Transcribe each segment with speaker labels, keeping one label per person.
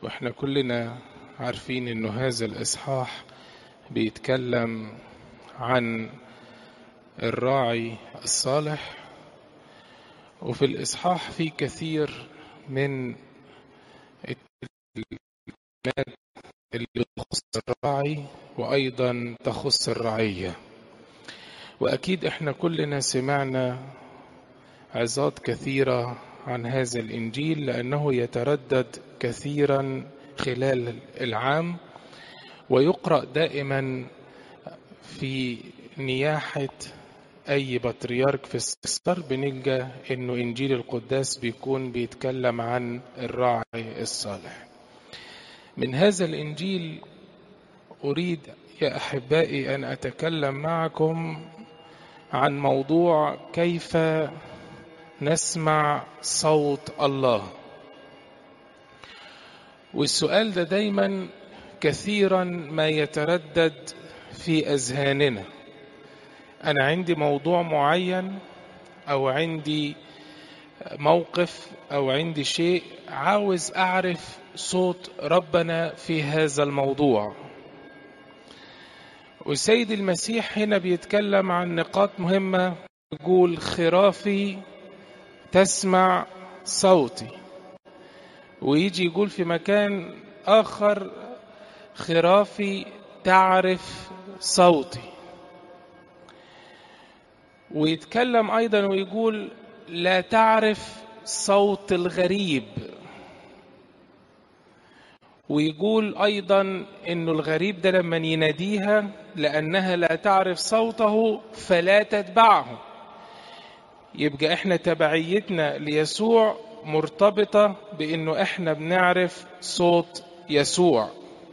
Speaker 1: واحنا كلنا عارفين انه هذا الاصحاح بيتكلم عن الراعي الصالح وفي الاصحاح في كثير من الكلمات اللي تخص الراعي وايضا تخص الرعيه واكيد احنا كلنا سمعنا عظات كثيره عن هذا الانجيل لانه يتردد كثيرا خلال العام ويقرا دائما في نياحه اي بطريرك في السفر بنلقى انه انجيل القداس بيكون بيتكلم عن الراعي الصالح من هذا الانجيل اريد يا احبائي ان اتكلم معكم عن موضوع كيف نسمع صوت الله والسؤال ده دايما كثيرا ما يتردد في اذهاننا انا عندي موضوع معين او عندي موقف او عندي شيء عاوز اعرف صوت ربنا في هذا الموضوع والسيد المسيح هنا بيتكلم عن نقاط مهمه يقول خرافي تسمع صوتي ويجي يقول في مكان اخر خرافي تعرف صوتي ويتكلم ايضا ويقول لا تعرف صوت الغريب ويقول ايضا انه الغريب ده لما يناديها لانها لا تعرف صوته فلا تتبعه يبقى احنا تبعيتنا ليسوع مرتبطه بانه احنا بنعرف صوت يسوع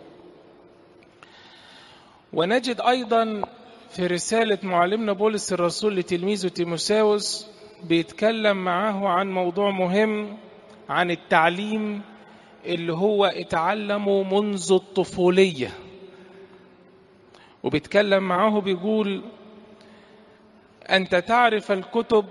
Speaker 1: ونجد ايضا في رساله معلمنا بولس الرسول لتلميذه تيموساوس بيتكلم معاه عن موضوع مهم عن التعليم اللي هو اتعلمه منذ الطفوليه وبيتكلم معاه بيقول انت تعرف الكتب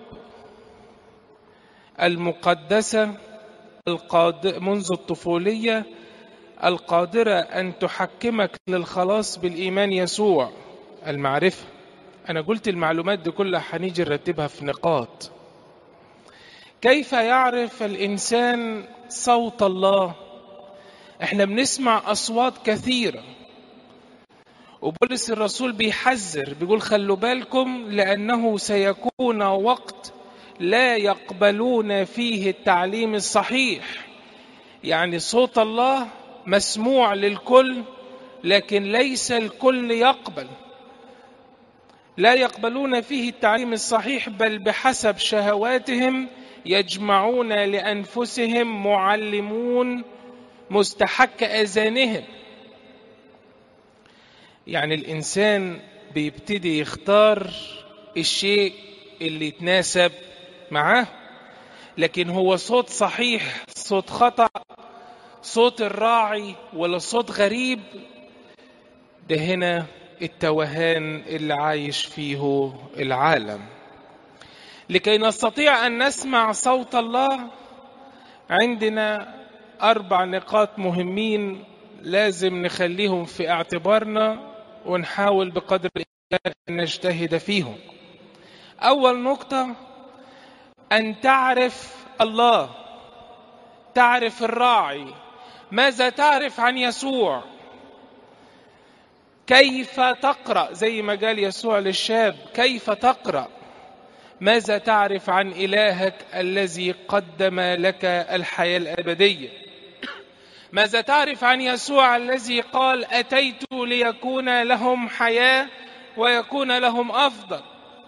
Speaker 1: المقدسه القاد... منذ الطفوليه القادره ان تحكمك للخلاص بالايمان يسوع المعرفه انا قلت المعلومات دي كلها هنيجي نرتبها في نقاط كيف يعرف الانسان صوت الله احنا بنسمع اصوات كثيره وبولس الرسول بيحذر بيقول خلوا بالكم لانه سيكون وقت لا يقبلون فيه التعليم الصحيح يعني صوت الله مسموع للكل لكن ليس الكل يقبل لا يقبلون فيه التعليم الصحيح بل بحسب شهواتهم يجمعون لانفسهم معلمون مستحك اذانهم يعني الانسان بيبتدي يختار الشيء اللي يتناسب معاه لكن هو صوت صحيح صوت خطا صوت الراعي ولا صوت غريب ده هنا التوهان اللي عايش فيه العالم لكي نستطيع ان نسمع صوت الله عندنا اربع نقاط مهمين لازم نخليهم في اعتبارنا ونحاول بقدر الامكان ان نجتهد فيهم اول نقطه ان تعرف الله تعرف الراعي ماذا تعرف عن يسوع كيف تقرا زي ما قال يسوع للشاب كيف تقرا ماذا تعرف عن الهك الذي قدم لك الحياه الابديه ماذا تعرف عن يسوع الذي قال اتيت ليكون لهم حياه ويكون لهم افضل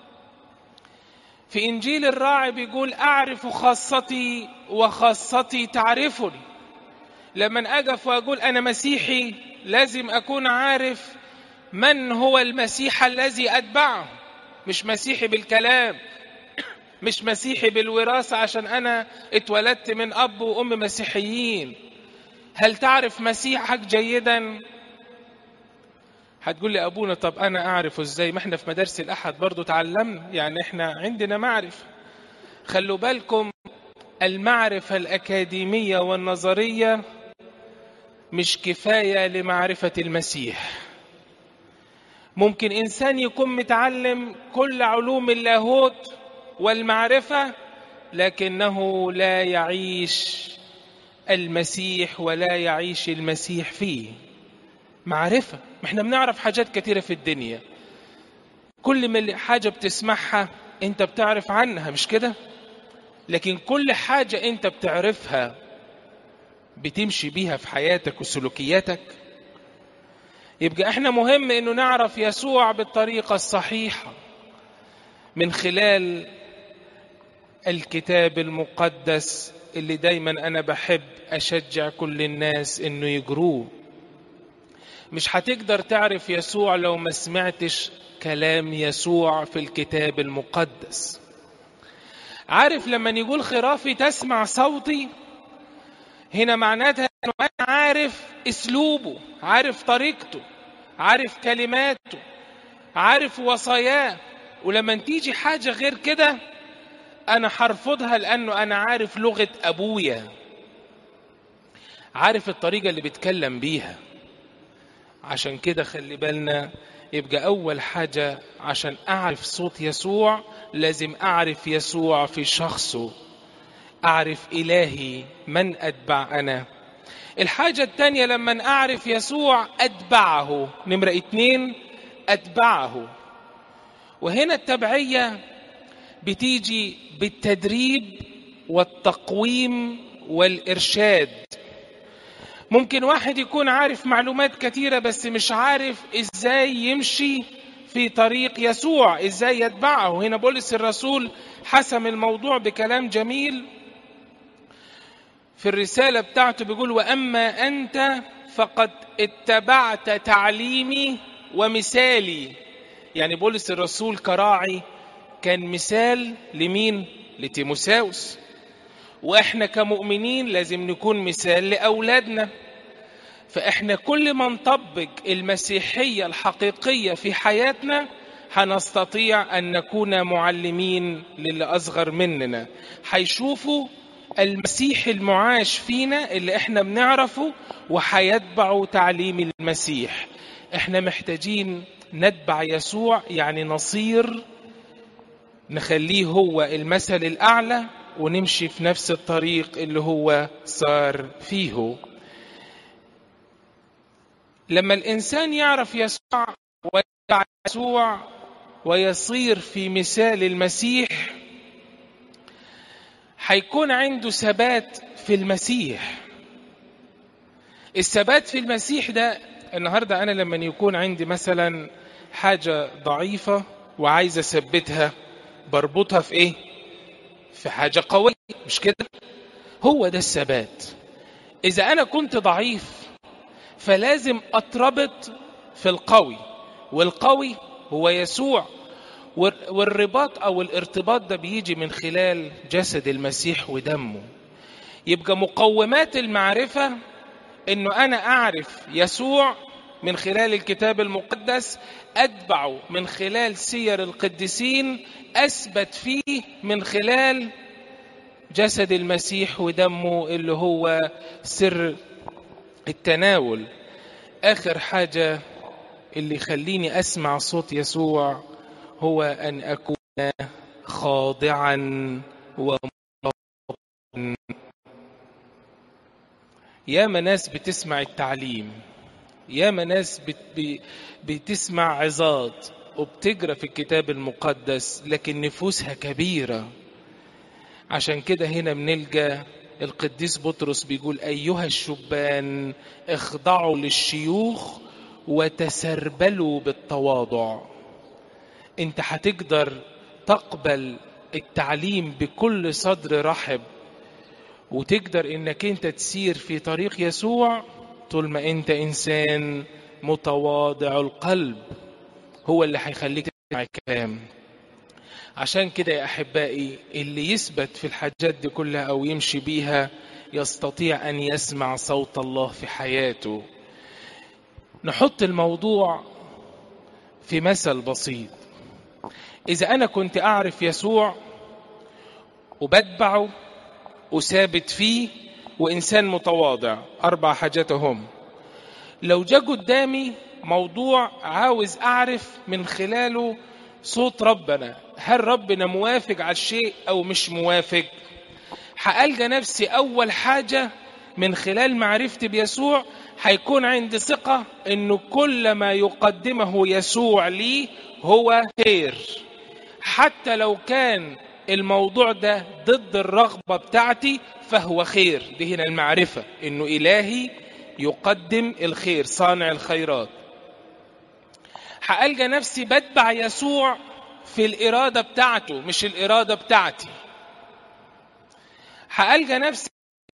Speaker 1: في انجيل الراعي بيقول اعرف خاصتي وخاصتي تعرفني لما اقف واقول انا مسيحي لازم اكون عارف من هو المسيح الذي اتبعه مش مسيحي بالكلام مش مسيحي بالوراثه عشان انا اتولدت من اب وام مسيحيين هل تعرف مسيحك جيدا هتقول لي ابونا طب انا اعرفه ازاي ما احنا في مدارس الاحد برضو تعلمنا يعني احنا عندنا معرفه خلوا بالكم المعرفه الاكاديميه والنظريه مش كفاية لمعرفة المسيح ممكن إنسان يكون متعلم كل علوم اللاهوت والمعرفة لكنه لا يعيش المسيح ولا يعيش المسيح فيه معرفة ما احنا بنعرف حاجات كتيرة في الدنيا كل ما حاجة بتسمعها انت بتعرف عنها مش كده لكن كل حاجة انت بتعرفها بتمشي بيها في حياتك وسلوكياتك يبقى احنا مهم انه نعرف يسوع بالطريقة الصحيحة من خلال الكتاب المقدس اللي دايما انا بحب اشجع كل الناس انه يجروه مش هتقدر تعرف يسوع لو ما سمعتش كلام يسوع في الكتاب المقدس عارف لما يقول خرافي تسمع صوتي هنا معناتها انه انا عارف اسلوبه عارف طريقته عارف كلماته عارف وصاياه ولما تيجي حاجة غير كده انا هرفضها لانه انا عارف لغة ابويا عارف الطريقة اللي بيتكلم بيها عشان كده خلي بالنا يبقى أول حاجة عشان أعرف صوت يسوع لازم أعرف يسوع في شخصه أعرف إلهي من أتبع أنا الحاجة الثانية لما أعرف يسوع أتبعه نمرة اتنين أتبعه وهنا التبعية بتيجي بالتدريب والتقويم والإرشاد ممكن واحد يكون عارف معلومات كتيرة بس مش عارف ازاي يمشي في طريق يسوع ازاي يتبعه هنا بولس الرسول حسم الموضوع بكلام جميل في الرسالة بتاعته بيقول وأما أنت فقد اتبعت تعليمي ومثالي يعني بولس الرسول كراعي كان مثال لمين لتيموساوس واحنا كمؤمنين لازم نكون مثال لاولادنا فاحنا كل ما نطبق المسيحيه الحقيقيه في حياتنا هنستطيع ان نكون معلمين للي اصغر مننا هيشوفوا المسيح المعاش فينا اللي احنا بنعرفه وهيتبعوا تعليم المسيح احنا محتاجين نتبع يسوع يعني نصير نخليه هو المثل الاعلى ونمشي في نفس الطريق اللي هو صار فيه لما الإنسان يعرف يسوع ويتبع يسوع ويصير في مثال المسيح هيكون عنده ثبات في المسيح الثبات في المسيح ده النهارده انا لما يكون عندي مثلا حاجه ضعيفه وعايز اثبتها بربطها في ايه في حاجة قوية مش كده هو ده الثبات إذا أنا كنت ضعيف فلازم أتربط في القوي والقوي هو يسوع والرباط أو الارتباط ده بيجي من خلال جسد المسيح ودمه يبقى مقومات المعرفة إنه أنا أعرف يسوع من خلال الكتاب المقدس أتبعه من خلال سير القديسين أثبت فيه من خلال جسد المسيح ودمه اللي هو سر التناول آخر حاجة اللي يخليني أسمع صوت يسوع هو أن أكون خاضعا ومطاوعا ياما ناس بتسمع التعليم ياما ناس بت بتسمع عظات وبتجرى في الكتاب المقدس لكن نفوسها كبيرة عشان كده هنا بنلقى القديس بطرس بيقول أيها الشبان اخضعوا للشيوخ وتسربلوا بالتواضع انت هتقدر تقبل التعليم بكل صدر رحب وتقدر انك انت تسير في طريق يسوع طول ما انت انسان متواضع القلب هو اللي هيخليك تسمع الكلام عشان كده يا احبائي اللي يثبت في الحاجات دي كلها او يمشي بيها يستطيع ان يسمع صوت الله في حياته نحط الموضوع في مثل بسيط اذا انا كنت اعرف يسوع وبتبعه وثابت فيه وانسان متواضع اربع حاجات هم لو جه قدامي موضوع عاوز أعرف من خلاله صوت ربنا هل ربنا موافق على الشيء أو مش موافق هألقى نفسي أول حاجة من خلال معرفتي بيسوع هيكون عندي ثقة إنه كل ما يقدمه يسوع لي هو خير حتى لو كان الموضوع ده ضد الرغبة بتاعتي فهو خير دي هنا المعرفة إنه إلهي يقدم الخير صانع الخيرات هألقى نفسي بتبع يسوع في الإرادة بتاعته مش الإرادة بتاعتي هألقى نفسي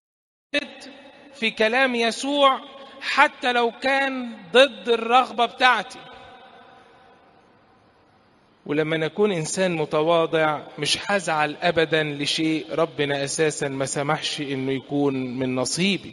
Speaker 1: في كلام يسوع حتى لو كان ضد الرغبة بتاعتي ولما نكون إنسان متواضع مش هزعل أبدا لشيء ربنا أساسا ما سمحش إنه يكون من نصيبي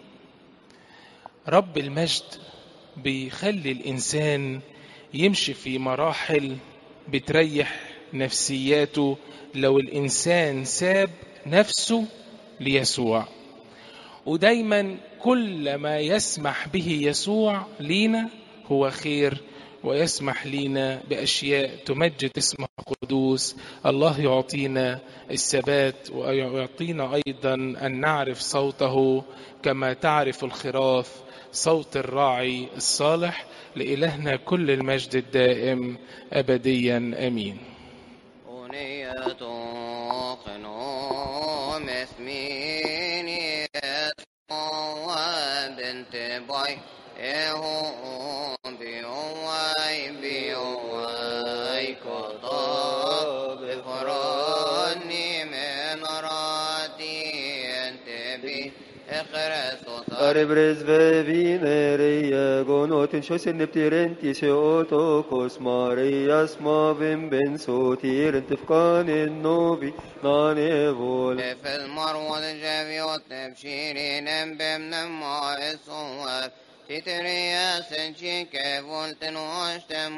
Speaker 1: رب المجد بيخلي الإنسان يمشي في مراحل بتريح نفسياته لو الإنسان ساب نفسه ليسوع ودايما كل ما يسمح به يسوع لينا هو خير ويسمح لينا بأشياء تمجد اسمه القدوس الله يعطينا الثبات ويعطينا أيضا أن نعرف صوته كما تعرف الخراف صوت الراعي الصالح لإلهنا كل المجد الدائم أبديا أمين
Speaker 2: أغنية قنوم اسميني وبنت باي إهو بيواي بيواي كتاب فراني من راتي انت بي اخرس
Speaker 3: Aribres vevineria gonotin shosin neptirenti seotokos Marias mavim ben sotiren tifkanin novi nanevol
Speaker 2: في المروة الجافي والتبشيرين بمن ما الصواب تتريا سنشي كيف ولتن واشتم